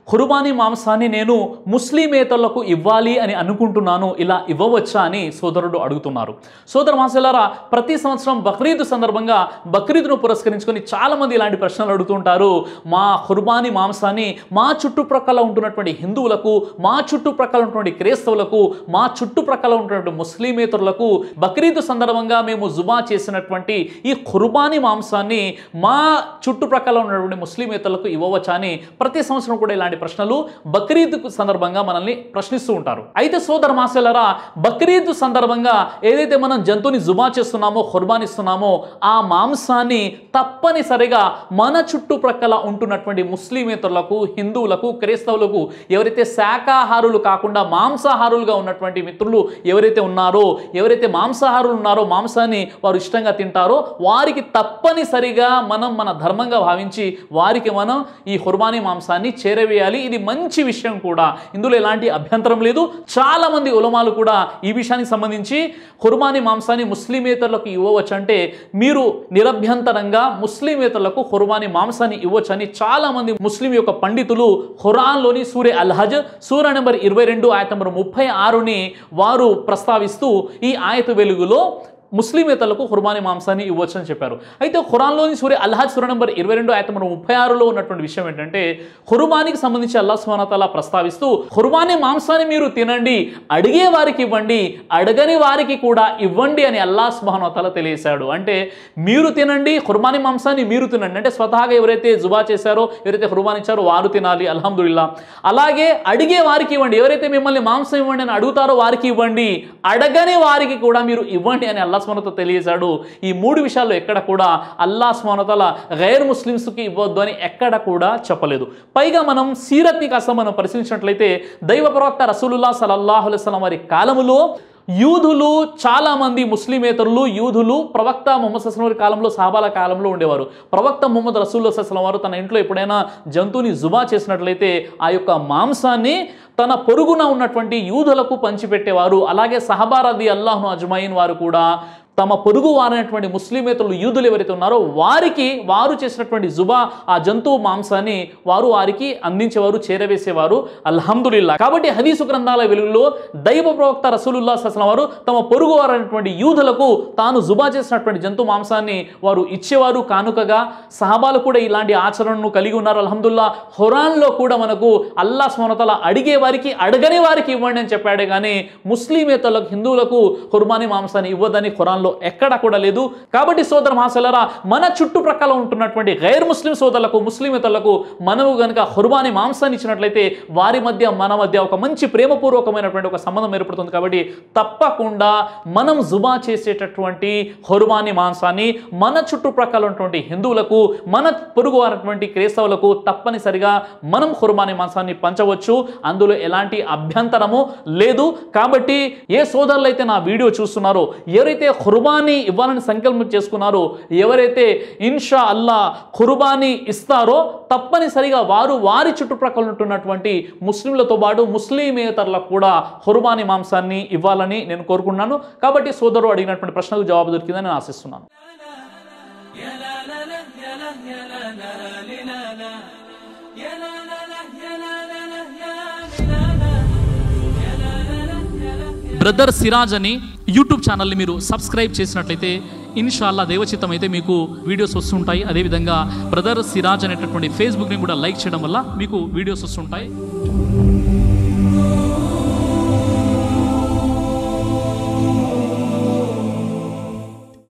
ఖుర్బానీ మాంసాన్ని నేను ముస్లిమేతరులకు ఇవ్వాలి అని అనుకుంటున్నాను ఇలా ఇవ్వవచ్చా అని సోదరుడు అడుగుతున్నారు సోదర మాసలారా ప్రతి సంవత్సరం బక్రీద్ సందర్భంగా బక్రీద్ను పురస్కరించుకొని చాలామంది ఇలాంటి ప్రశ్నలు అడుగుతుంటారు మా ఖుర్బానీ మాంసాన్ని మా చుట్టుప్రక్కల ఉంటున్నటువంటి హిందువులకు మా చుట్టుప్రక్కల ఉన్నటువంటి క్రైస్తవులకు మా చుట్టుప్రక్కల ఉన్నటువంటి ముస్లిమేతరులకు బక్రీద్ సందర్భంగా మేము జుబా చేసినటువంటి ఈ ఖుర్బానీ మాంసాన్ని మా చుట్టుప్రక్కల ఉన్నటువంటి ముస్లిమేతరులకు ఇవ్వవచ్చా అని ప్రతి సంవత్సరం కూడా ఇలాంటి ప్రశ్నలు బక్రీద్ సందర్భంగా మనల్ని ప్రశ్నిస్తూ ఉంటారు అయితే సోదర మాసలరా బక్రీద్ సందర్భంగా ఏదైతే మనం జంతువుని జుబా చేస్తున్నామో ఖుర్బానిస్తున్నామో ఆ మాంసాన్ని తప్పనిసరిగా మన చుట్టుప్రక్కల ఉంటున్నటువంటి ముస్లిమేతరులకు హిందువులకు క్రైస్తవులకు ఎవరైతే శాకాహారులు కాకుండా మాంసాహారులుగా ఉన్నటువంటి మిత్రులు ఎవరైతే ఉన్నారో ఎవరైతే మాంసాహారులు ఉన్నారో మాంసాన్ని వారు ఇష్టంగా తింటారో వారికి తప్పనిసరిగా మనం మన ధర్మంగా భావించి వారికి మనం ఈ హుర్బానీ మాంసాన్ని చేరవేయాలి ఇది మంచి విషయం కూడా ఇందులో ఎలాంటి అభ్యంతరం లేదు చాలా మంది ఉలమాలు కూడా ఈ విషయానికి సంబంధించి హుర్బానీ మాంసాన్ని ముస్లిమేతరులకు ఇవ్వవచ్చు అంటే మీరు నిరభ్యంతరంగా ముస్లిమేతరులకు హుర్బానీ మాంసాన్ని ఇవ్వచ్చని చాలా మంది ముస్లిం యొక్క పండితులు ఖురాన్లోని సూర్య అల్హజ్ సూర్య నెంబర్ ఇరవై రెండు ఆయత నెంబర్ ముప్పై ఆరుని వారు ప్రస్తావిస్తూ ఈ ఆయత వెలుగులో ముస్లిమేతలకు హుర్బానీ మాంసాన్ని ఇవ్వచ్చు అని చెప్పారు అయితే ఖురాన్లోని సూర్య అల్హాజ్ సూర్య నెంబర్ ఇరవై రెండు ఆయత నెంబర్ ముప్పై ఆరులో ఉన్నటువంటి విషయం ఏంటంటే హుర్బానికి సంబంధించి అల్లా సుమనతల ప్రస్తావిస్తూ హుర్బానీ మాంసాన్ని మీరు తినండి అడిగే వారికి ఇవ్వండి అడగని వారికి కూడా ఇవ్వండి అని అల్లా సుమనతల తెలియశాడు అంటే మీరు తినండి హుర్బానీ మాంసాన్ని మీరు తినండి అంటే స్వతహాగా ఎవరైతే జుబా చేశారో ఎవరైతే హుర్బాన్ ఇచ్చారో వారు తినాలి అల్హమ్దుల్లా అలాగే అడిగే వారికి ఇవ్వండి ఎవరైతే మిమ్మల్ని మాంసం ఇవ్వండి అని అడుగుతారో వారికి ఇవ్వండి అడగని వారికి కూడా మీరు ఇవ్వండి అని అల్లా స్మరత తెలియజాడు ఈ మూడు విషయాల్లో ఎక్కడ కూడా అల్లా స్మరతల గైర్ ముస్లిమ్స్కి ఇవ్వద్దు అని ఎక్కడ కూడా చెప్పలేదు పైగా మనం సీరత్ని కాస్త మనం పరిశీలించినట్లయితే దైవ ప్రవక్త రసూలుల్లా సలల్లాహు అలైస్లం వారి కాలములో యూదులు చాలామంది ముస్లిమేతరులు యూదులు ప్రవక్త ముహమ్మద్ సస్లం వారి కాలంలో సాబాల కాలంలో ఉండేవారు ప్రవక్త ముహమ్మద్ రసూల్ సస్లం వారు తన ఇంట్లో ఎప్పుడైనా జంతువుని జుబా చేసినట్లయితే ఆ యొక్క మాంసాన్ని తన పొరుగున ఉన్నటువంటి యూదులకు పంచిపెట్టేవారు అలాగే సహబారది అల్లాహ్ను అజ్మాయిన్ వారు కూడా తమ పొరుగు వారైనటువంటి ముస్లిమేతరులు యూదులు ఎవరైతే ఉన్నారో వారికి వారు చేసినటువంటి జుబా ఆ జంతువు మాంసాన్ని వారు వారికి అందించేవారు చేరవేసేవారు అల్హమ్దుల్లా కాబట్టి హదీసు గ్రంథాల వెలుగులో దైవ ప్రవక్త రసూలుల్లా సస్లం వారు తమ పొరుగు వారైనటువంటి యూదులకు తాను జుబా చేసినటువంటి జంతు మాంసాన్ని వారు ఇచ్చేవారు కానుకగా సహబాలు కూడా ఇలాంటి ఆచరణను కలిగి ఉన్నారు అల్హమ్దుల్లా హురాన్లో కూడా మనకు అల్లా స్మరతల అడిగే వారికి అడగని వారికి ఇవ్వండి అని చెప్పాడే కానీ ముస్లిమేతలకు హిందువులకు హుర్బానీ మాంసాన్ని ఇవ్వదని ఖురాన్లో ఎక్కడ కూడా లేదు కాబట్టి సోదర మహాసలరా మన చుట్టుప్రక్కల ఉంటున్నటువంటి గైర్ ముస్లిం సోదరులకు ముస్లిమేతలకు మనము గనుక హుర్బానీ మాంసాన్ని ఇచ్చినట్లయితే వారి మధ్య మన మధ్య ఒక మంచి ప్రేమపూర్వకమైనటువంటి ఒక సంబంధం ఏర్పడుతుంది కాబట్టి తప్పకుండా మనం జుబా చేసేటటువంటి హుర్బానీ మాంసాన్ని మన చుట్టుప్రక్కల ఉన్నటువంటి హిందువులకు మన పొరుగు వారినటువంటి క్రైస్తవులకు తప్పనిసరిగా మనం హుర్బానీ మాంసాన్ని పంచవచ్చు అందులో ఎలాంటి అభ్యంతరము లేదు కాబట్టి ఏ సోదరులు అయితే నా వీడియో చూస్తున్నారో ఎవరైతే ఖుర్బానీ ఇవ్వాలని సంకల్పం చేసుకున్నారో ఎవరైతే ఇన్షా అల్లా ఖుర్బానీ ఇస్తారో తప్పనిసరిగా వారు వారి చుట్టుప్రక్కల ఉంటున్నటువంటి ముస్లింలతో పాటు ముస్లిమేతరులకు కూడా హుర్బానీ మాంసాన్ని ఇవ్వాలని నేను కోరుకున్నాను కాబట్టి సోదరు అడిగినటువంటి ప్రశ్నకు జవాబు దొరికిందని నేను ఆశిస్తున్నాను يا لا لا لا يا لا يا لا لا لا لا لا يا لا لا لا يا لا لا لا يا لا لا يا لا لا لا يا لا బ్రదర్ సిరాజ్ అని యూట్యూబ్ ఛానల్ని మీరు సబ్స్క్రైబ్ చేసినట్లయితే ఇన్షాల్లా దేవచిత్తం అయితే మీకు వీడియోస్ వస్తుంటాయి అదేవిధంగా బ్రదర్ సిరాజ్ అనేటటువంటి ఫేస్బుక్ని కూడా లైక్ చేయడం వల్ల మీకు వీడియోస్ వస్తుంటాయి